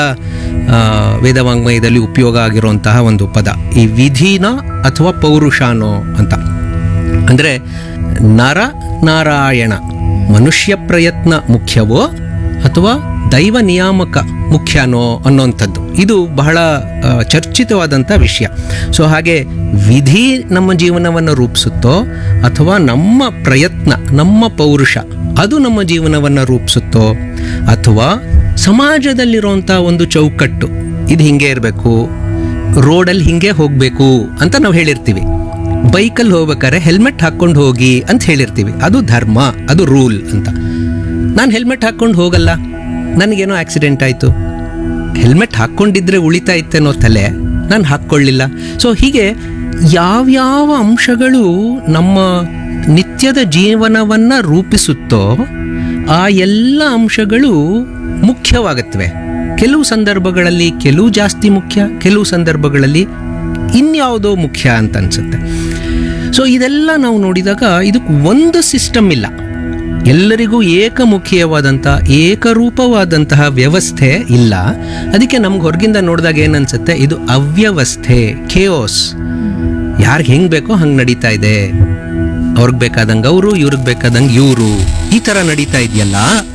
ಆ, ವೇದವಾಂಗ್ಮಯದಲ್ಲಿ ಉಪಯೋಗ ಆಗಿರುವಂತಹ ಒಂದು ಪದ ಈ ವಿಧಿನ ಅಥವಾ ಪೌರುಷಾನೋ ಅಂತ ಅಂದರೆ ನರ ನಾರಾಯಣ ಮನುಷ್ಯ ಪ್ರಯತ್ನ ಮುಖ್ಯವೋ ಅಥವಾ ದೈವ ನಿಯಾಮಕ ಮುಖ್ಯನೋ ಅನ್ನೋಂಥದ್ದು ಇದು ಬಹಳ ಆ, ಚರ್ಚಿತವಾದಂಥ ವಿಷಯ ಸೊ ಹಾಗೆ ವಿಧಿ ನಮ್ಮ ಜೀವನವನ್ನು ರೂಪಿಸುತ್ತೋ ಅಥವಾ ನಮ್ಮ ಪ್ರಯತ್ನ ನಮ್ಮ ಪೌರುಷ ಅದು ನಮ್ಮ ಜೀವನವನ್ನು ರೂಪಿಸುತ್ತೋ ಅಥವಾ ಸಮಾಜದಲ್ಲಿರುವಂಥ ಒಂದು ಚೌಕಟ್ಟು ಇದು ಹಿಂಗೆ ಇರಬೇಕು ರೋಡಲ್ಲಿ ಹಿಂಗೆ ಹೋಗಬೇಕು ಅಂತ ನಾವು ಹೇಳಿರ್ತೀವಿ ಬೈಕಲ್ಲಿ ಹೋಗ್ಬೇಕಾದ್ರೆ ಹೆಲ್ಮೆಟ್ ಹಾಕ್ಕೊಂಡು ಹೋಗಿ ಅಂತ ಹೇಳಿರ್ತೀವಿ ಅದು ಧರ್ಮ ಅದು ರೂಲ್ ಅಂತ ನಾನು ಹೆಲ್ಮೆಟ್ ಹಾಕ್ಕೊಂಡು ಹೋಗಲ್ಲ ನನಗೇನೋ ಆಕ್ಸಿಡೆಂಟ್ ಆಯಿತು ಹೆಲ್ಮೆಟ್ ಹಾಕ್ಕೊಂಡಿದ್ರೆ ಉಳಿತಾ ಇತ್ತೇನೋ ತಲೆ ನಾನು ಹಾಕ್ಕೊಳ್ಳಿಲ್ಲ ಸೊ ಹೀಗೆ ಯಾವ್ಯಾವ ಅಂಶಗಳು ನಮ್ಮ ನಿತ್ಯದ ಜೀವನವನ್ನು ರೂಪಿಸುತ್ತೋ ಆ ಎಲ್ಲ ಅಂಶಗಳು ಮುಖ್ಯವಾಗುತ್ತವೆ ಕೆಲವು ಸಂದರ್ಭಗಳಲ್ಲಿ ಕೆಲವು ಜಾಸ್ತಿ ಮುಖ್ಯ ಕೆಲವು ಸಂದರ್ಭಗಳಲ್ಲಿ ಇನ್ಯಾವುದೋ ಮುಖ್ಯ ಅಂತ ಅನ್ಸುತ್ತೆ ಸೊ ಇದೆಲ್ಲ ನಾವು ನೋಡಿದಾಗ ಇದಕ್ಕೆ ಒಂದು ಸಿಸ್ಟಮ್ ಇಲ್ಲ ಎಲ್ಲರಿಗೂ ಏಕಮುಖಿಯವಾದಂಥ ಏಕರೂಪವಾದಂತಹ ವ್ಯವಸ್ಥೆ ಇಲ್ಲ ಅದಕ್ಕೆ ನಮ್ಗೆ ಹೊರಗಿಂದ ನೋಡಿದಾಗ ಏನನ್ಸುತ್ತೆ ಇದು ಅವ್ಯವಸ್ಥೆ ಖೇಯೋಸ್ ಯಾರಿಗೆ ಹೆಂಗೆ ಬೇಕೋ ಹಂಗೆ ನಡೀತಾ ಇದೆ ಅವ್ರಿಗೆ ಬೇಕಾದಂಗೆ ಅವರು ಇವ್ರಿಗೆ ಬೇಕಾದಂಗೆ ಇವರು ಈ ಥರ ನಡೀತಾ ಇದೆಯಲ್ಲ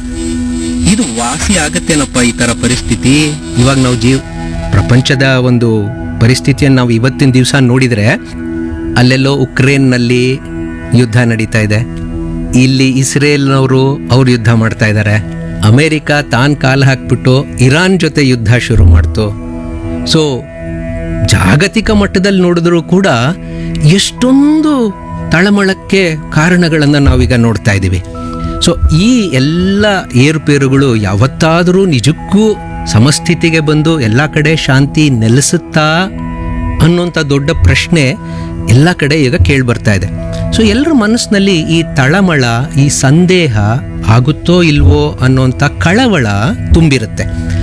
ಇದು ವಾಸಿ ಆಗತ್ತೇನಪ್ಪ ಈ ಥರ ಪರಿಸ್ಥಿತಿ ಇವಾಗ ನಾವು ಜೀವ್ ಪ್ರಪಂಚದ ಒಂದು ಪರಿಸ್ಥಿತಿಯನ್ನು ನಾವು ಇವತ್ತಿನ ದಿವಸ ನೋಡಿದರೆ ಅಲ್ಲೆಲ್ಲೋ ಉಕ್ರೇನ್ನಲ್ಲಿ ಯುದ್ಧ ನಡೀತಾ ಇದೆ ಇಲ್ಲಿ ಇಸ್ರೇಲ್ನವರು ಅವ್ರು ಯುದ್ಧ ಮಾಡ್ತಾ ಇದ್ದಾರೆ ಅಮೇರಿಕ ತಾನ್ ಕಾಲು ಹಾಕ್ಬಿಟ್ಟು ಇರಾನ್ ಜೊತೆ ಯುದ್ಧ ಶುರು ಮಾಡ್ತು ಸೊ ಜಾಗತಿಕ ಮಟ್ಟದಲ್ಲಿ ನೋಡಿದ್ರೂ ಕೂಡ ಎಷ್ಟೊಂದು ತಳಮಳಕ್ಕೆ ಕಾರಣಗಳನ್ನು ನಾವೀಗ ನೋಡ್ತಾ ಇದ್ದೀವಿ ಸೊ ಈ ಎಲ್ಲ ಏರುಪೇರುಗಳು ಯಾವತ್ತಾದರೂ ನಿಜಕ್ಕೂ ಸಮಸ್ಥಿತಿಗೆ ಬಂದು ಎಲ್ಲ ಕಡೆ ಶಾಂತಿ ನೆಲೆಸುತ್ತಾ ಅನ್ನೋಂಥ ದೊಡ್ಡ ಪ್ರಶ್ನೆ ಎಲ್ಲ ಕಡೆ ಈಗ ಕೇಳಿ ಬರ್ತಾ ಇದೆ ಸೊ ಎಲ್ಲರ ಮನಸ್ಸಿನಲ್ಲಿ ಈ ತಳಮಳ ಈ ಸಂದೇಹ ಆಗುತ್ತೋ ಇಲ್ವೋ ಅನ್ನೋಂಥ ಕಳವಳ ತುಂಬಿರುತ್ತೆ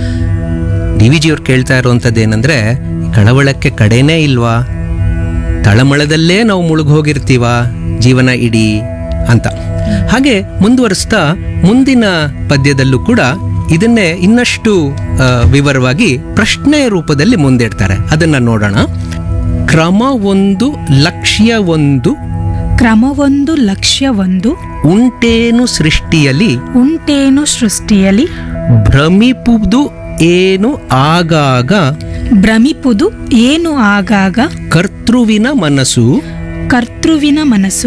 ಡಿ ವಿ ಜಿಯವ್ರು ಕೇಳ್ತಾ ಇರುವಂಥದ್ದು ಏನಂದ್ರೆ ಕಳವಳಕ್ಕೆ ಕಡೆನೇ ಇಲ್ವಾ ತಳಮಳದಲ್ಲೇ ನಾವು ಮುಳುಗೋಗಿರ್ತೀವ ಜೀವನ ಇಡೀ ಅಂತ ಹಾಗೆ ಮುಂದುವರಿಸ್ತಾ ಮುಂದಿನ ಪದ್ಯದಲ್ಲೂ ಕೂಡ ಇದನ್ನೇ ಇನ್ನಷ್ಟು ಆ, ವಿವರವಾಗಿ ಪ್ರಶ್ನೆ ರೂಪದಲ್ಲಿ ಮುಂದಿಡ್ತಾರೆ ಅದನ್ನ ನೋಡೋಣ ಕ್ರಮ ಒಂದು ಲಕ್ಷ್ಯ ಒಂದು ಕ್ರಮವೊಂದು ಲಕ್ಷ್ಯವೊಂದು ಉಂಟೇನು ಸೃಷ್ಟಿಯಲ್ಲಿ ಉಂಟೇನು ಸೃಷ್ಟಿಯಲ್ಲಿ ಭ್ರಮಿಪುದು ಏನು ಆಗಾಗ ಭ್ರಮಿಪುದು ಏನು ಆಗಾಗ ಕರ್ತೃವಿನ ಮನಸ್ಸು ಕರ್ತೃವಿನ ಮನಸ್ಸು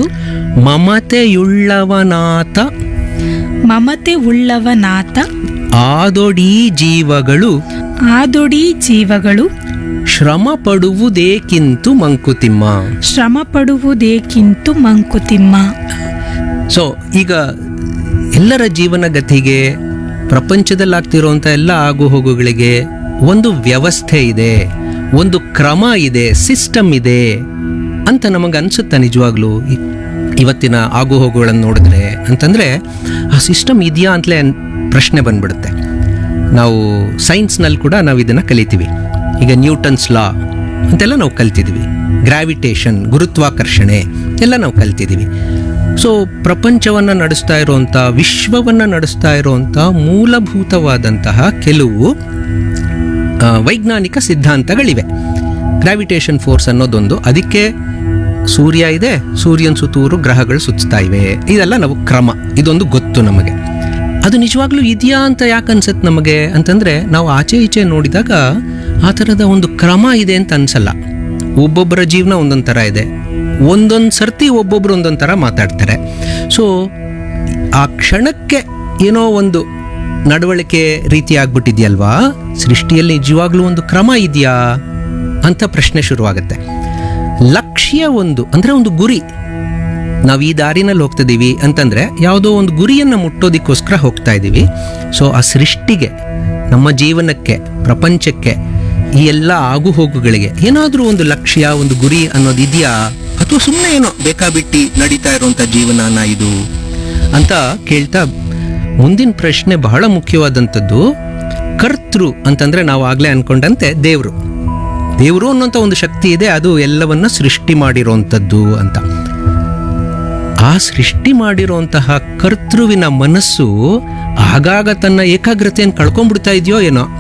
ಮಮತೆಯುಳ್ಳವನಾತ ಮಮತೆ ಉಳ್ಳವನಾತ ಆದೊಡೀ ಜೀವಗಳು ಆದೊಡಿ ಜೀವಗಳು ಶ್ರಮ ಪಡುವುದೇಕಿಂತು ಮಂಕುತಿಮ್ಮ ಶ್ರಮ ಪಡುವುದೇಕಿಂತು ಮಂಕುತಿಮ್ಮ ಸೊ ಈಗ ಎಲ್ಲರ ಜೀವನ ಗತಿಗೆ ಪ್ರಪಂಚದಲ್ಲಾಗ್ತಿರುವಂಥ ಎಲ್ಲ ಆಗುಹೋಗುಗಳಿಗೆ ಒಂದು ವ್ಯವಸ್ಥೆ ಇದೆ ಒಂದು ಕ್ರಮ ಇದೆ ಸಿಸ್ಟಮ್ ಇದೆ ಅಂತ ನಮಗೆ ಅನ್ಸುತ್ತಾ ನಿಜವಾಗ್ಲೂ ಇ- ಇವತ್ತಿನ ಆಗುಹೋಗುಗಳನ್ನು ನೋಡಿದ್ರೆ ಅಂತಂದರೆ ಆ ಸಿಸ್ಟಮ್ ಇದೆಯಾ ಅಂತಲೇ ಅನ್- ಪ್ರಶ್ನೆ ಬಂದ್ಬಿಡುತ್ತೆ ನಾವು ಸೈನ್ಸ್ನಲ್ಲಿ ಕೂಡ ನಾವು ಇದನ್ನು ಕಲಿತೀವಿ ಈಗ ನ್ಯೂಟನ್ಸ್ ಲಾ ಅಂತೆಲ್ಲ ನಾವು ಕಲ್ತಿದ್ದೀವಿ ಗ್ರಾವಿಟೇಷನ್ ಗುರುತ್ವಾಕರ್ಷಣೆ ಎಲ್ಲ ನಾವು ಕಲ್ತಿದ್ದೀವಿ ಸೊ ಪ್ರಪಂಚವನ್ನು ನಡೆಸ್ತಾ ಇರುವಂಥ ವಿಶ್ವವನ್ನು ನಡೆಸ್ತಾ ಇರುವಂಥ ಮೂಲಭೂತವಾದಂತಹ ಕೆಲವು ಆ, ವೈಜ್ಞಾನಿಕ ಸಿದ್ಧಾಂತಗಳಿವೆ ಗ್ರಾವಿಟೇಷನ್ ಫೋರ್ಸ್ ಅನ್ನೋದೊಂದು ಅದಕ್ಕೆ ಸೂರ್ಯ ಇದೆ ಸೂರ್ಯನ ಸುತ್ತೂರು ಗ್ರಹಗಳು ಸುತ್ತಾ ಇವೆ ಇದೆಲ್ಲ ನಾವು ಕ್ರಮ ಇದೊಂದು ಗೊತ್ತು ನಮಗೆ ಅದು ನಿಜವಾಗ್ಲೂ ಇದೆಯಾ ಅಂತ ಯಾಕೆ ಅನ್ಸತ್ತೆ ನಮಗೆ ಅಂತಂದ್ರೆ ನಾವು ಆಚೆ ಈಚೆ ನೋಡಿದಾಗ ಆ ಥರದ ಒಂದು ಕ್ರಮ ಇದೆ ಅಂತ ಅನ್ಸಲ್ಲ ಒಬ್ಬೊಬ್ಬರ ಜೀವನ ಒಂದೊಂದು ಥರ ಇದೆ ಒಂದೊಂದು ಸರ್ತಿ ಒಬ್ಬೊಬ್ರು ಒಂದೊಂದು ಥರ ಮಾತಾಡ್ತಾರೆ ಸೊ ಆ ಕ್ಷಣಕ್ಕೆ ಏನೋ ಒಂದು ನಡವಳಿಕೆ ರೀತಿ ಆಗ್ಬಿಟ್ಟಿದ್ಯಲ್ವಾ ಸೃಷ್ಟಿಯಲ್ಲಿ ನಿಜವಾಗ್ಲೂ ಒಂದು ಕ್ರಮ ಇದೆಯಾ ಅಂತ ಪ್ರಶ್ನೆ ಶುರುವಾಗುತ್ತೆ ಲಕ್ಷ್ಯ ಒಂದು ಅಂದ್ರೆ ಒಂದು ಗುರಿ ನಾವು ಈ ದಾರಿನಲ್ಲಿ ಹೋಗ್ತಿದ್ದೀವಿ ಅಂತಂದ್ರೆ ಯಾವುದೋ ಒಂದು ಗುರಿಯನ್ನು ಮುಟ್ಟೋದಕ್ಕೋಸ್ಕರ ಹೋಗ್ತಾ ಇದ್ದೀವಿ ಸೊ ಆ ಸೃಷ್ಟಿಗೆ ನಮ್ಮ ಜೀವನಕ್ಕೆ ಪ್ರಪಂಚಕ್ಕೆ ಈ ಎಲ್ಲ ಆಗು ಹೋಗುಗಳಿಗೆ ಏನಾದರೂ ಒಂದು ಲಕ್ಷ್ಯ ಒಂದು ಗುರಿ ಅನ್ನೋದು ಇದೆಯಾ ಅಥವಾ ಸುಮ್ಮನೆ ಏನೋ ಬೇಕಾಬಿಟ್ಟಿ ನಡೀತಾ ಇರುವಂಥ ಜೀವನನ ಇದು ಅಂತ ಕೇಳ್ತಾ ಮುಂದಿನ ಪ್ರಶ್ನೆ ಬಹಳ ಮುಖ್ಯವಾದಂಥದ್ದು ಕರ್ತೃ ಅಂತಂದ್ರೆ ನಾವು ಆಗ್ಲೇ ಅನ್ಕೊಂಡಂತೆ ದೇವರು ದೇವರು ಅನ್ನೋಂಥ ಒಂದು ಶಕ್ತಿ ಇದೆ ಅದು ಎಲ್ಲವನ್ನ ಸೃಷ್ಟಿ ಮಾಡಿರೋಂಥದ್ದು ಅಂತ ಆ ಸೃಷ್ಟಿ ಮಾಡಿರುವಂತಹ ಕರ್ತೃವಿನ ಮನಸ್ಸು ಆಗಾಗ ತನ್ನ ಏಕಾಗ್ರತೆಯನ್ನು ಕಳ್ಕೊಂಡ್ಬಿಡ್ತಾ ಇದೆಯೋ ಏನೋ